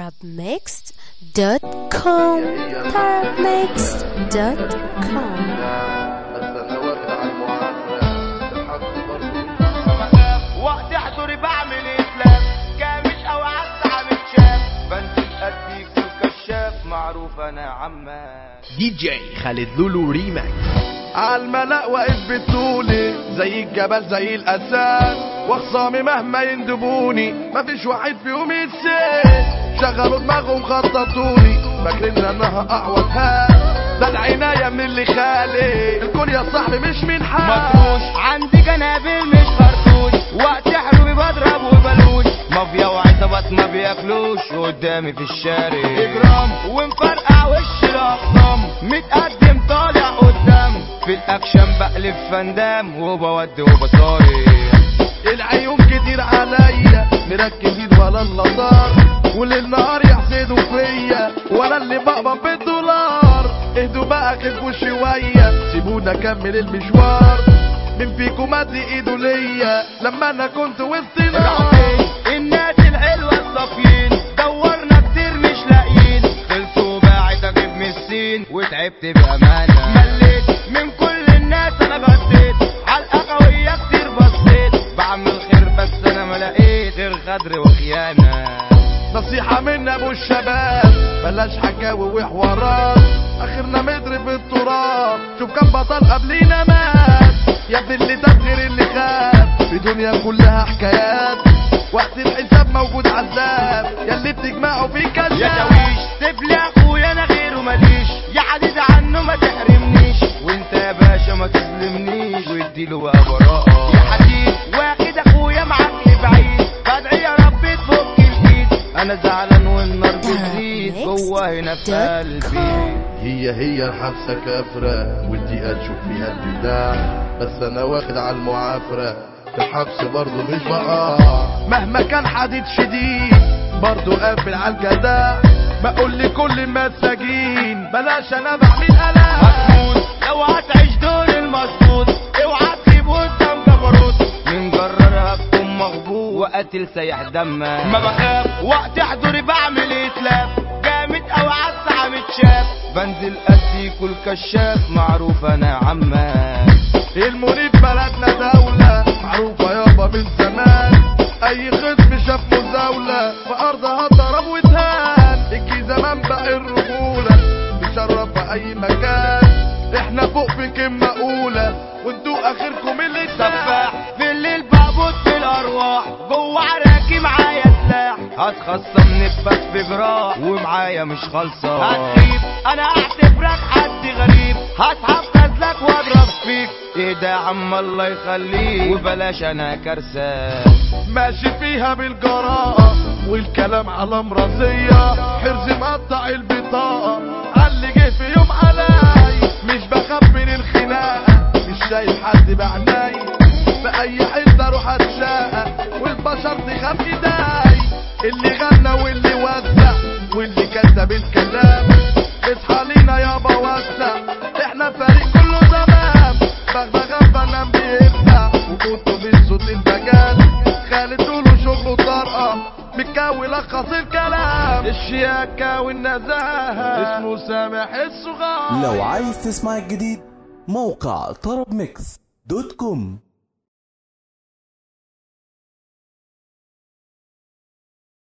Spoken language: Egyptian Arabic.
tarabmixed.com tarabmixed.com وقت حضوري بعمل اتلاف كامش او عسى عامل شاف بنزل اديك الكشاف معروف انا عمال دي جي خالد لولو ريماكس عالملأ واقف بطولي زي الجبل زي الأساس وخصامي مهما يندبوني مفيش واحد فيهم يتسال شغلوا دماغهم خططوني فاكرين انها اعوض هات ده العناية من اللي خالي الكل يا صاحبي مش من حال مفروش عندي جنابل مش خرطوش وقت حلوي بضرب وبلوش مافيا وعصابات ما بياكلوش قدامي في الشارع اجرام ومفرقع وش الاخصام متقدم طالع قدام في الاكشن بقلب فندام وبودي وبصاري العيون كتير عليا مركزين ولا اللطار وليل نهار يحسدوا فيا ولا اللي بقبض بالدولار اهدوا بقى خفوا شوية سيبونا اكمل المشوار مين فيكم مد ايده ليا لما انا كنت وسط نار العطية الناس الحلوة الصافيين دورنا كتير مش لاقيين خلصوا باعت اجيب من الصين وتعبت بأمانة مليت من كل الناس انا غطيت علقة قوية كتير بصيت بعمل خير بس انا ما لقيت غير غدر وخيانة نصيحة من ابو الشباب بلاش حكاوي وحوارات اخرنا متر في التراب شوف كم بطل قبلينا مات يا ابن اللي ده غير اللي خاب في دنيا كلها حكايات وقت الحساب موجود عذاب يا اللي بتجمعوا في يا كلام شاويش سيب لي اخويا انا غيره ماليش يا عزيز عنه ما تحرمنيش وانت يا باشا ما تظلمنيش واديله بقى براءة يا حديد واخد اخويا معاك لبعيد بدعي يا رب تفك الايد انا زعلان والنار بتزيد جوه هنا في قلبي هي هي الحبسة كافرة والدقيقة تشوف فيها البداع بس انا واخد على المعافرة في الحبس برضه مش بقى مهما كان حديد شديد برضه قافل على الجدع بقول لكل المساجين بلاش انا بعمل قلق هتموت لو هتعيش دور المظبوط اوعى تسيب قدام جبروت من جرارها بكون مغبوط وقتل سيح دمك ما بخاف وقت حضوري بعمل اتلاف جامد او عسى متشاف بنزل ادي كل كشاف معروف انا عمال المنيب بلدنا دولة معروفة يابا من زمان أي خصم شاف مزاولة في أرضها ضرب واتهان الجيزة منبع الرجولة بيشرف في أي مكان إحنا فوق في كلمة أولى وانتوا آخركم اللي سفاح في الليل بقبض في الارواح جوه عراكي معايا سلاح هتخصمني بس في جراح ومعايا مش خالصة هتخيب انا اعتبرك حد غريب هسحب غزلك واضرب فيك ايه ده يا عم الله يخليك وبلاش انا كارثة ماشي فيها بالجراءة والكلام على مرضية حرز مقطع البطاقة اللي جه في يوم علي مش بخاف من الخناقة مش شايف حد بعناي في اي حتة اروح اتشاقى والبشر تخاف ايداي اللي غنى واللي وزع واللي كتب الكلام اصحى لينا يابا وسع احنا فريق كله تمام بغبغان فنان بيبدع وكنتوا بالصوت البجال خالد له شغله طرقة متكوي لخص الكلام الشياكة والنزاهة اسمه سامح الصغار لو عايز تسمع الجديد موقع طرب ميكس دوت كوم